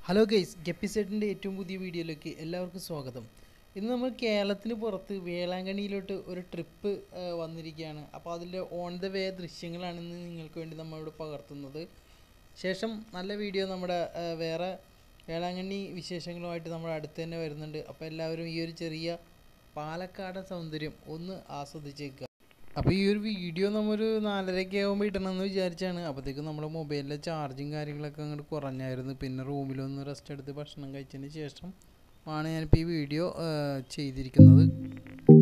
hello guys ഗപ്പിസെറ്റിൻ്റെ ഏറ്റവും പുതിയ വീഡിയോയിലേക്ക് എല്ലാവർക്കും സ്വാഗതം ഇന്ന് നമ്മൾ കേരളത്തിന് പുറത്ത് വേളാങ്കണ്ണിയിലോട്ട് ഒരു ട്രിപ്പ് വന്നിരിക്കുകയാണ് അപ്പോൾ അതിൻ്റെ ഓൺ ദ വേ ദൃശ്യങ്ങളാണ് ഇന്ന് നിങ്ങൾക്ക് വേണ്ടി നമ്മളിവിടെ പകർത്തുന്നത് ശേഷം നല്ല വീഡിയോ നമ്മുടെ ആ, വേറെ വേളാങ്കണ്ണി വിശേഷങ്ങളുമായിട്ട് നമ്മുടെ അടുത്ത് തന്നെ വരുന്നുണ്ട് അപ്പോൾ എല്ലാവരും ഈ ഒരു ചെറിയ പാലക്കാടൻ സൗന്ദര്യം ഒന്ന് ആസ്വദിച്ചേക്കുക അപ്പോൾ ഈ ഒരു വീഡിയോ നമ്മൊരു നാലരയ്ക്ക് ആകുമ്പോൾ ഇടണമെന്ന് വിചാരിച്ചാണ് അപ്പോഴത്തേക്കും നമ്മുടെ മൊബൈലിലെ ചാർജും കാര്യങ്ങളൊക്കെ അങ്ങോട്ട് കുറഞ്ഞായിരുന്നു പിന്നെ റൂമിലൊന്ന് റെസ്റ്റ് എടുത്ത് ഭക്ഷണം കഴിച്ചതിന് ശേഷം ആണ് ഞാനിപ്പോൾ ഈ വീഡിയോ ചെയ്തിരിക്കുന്നത്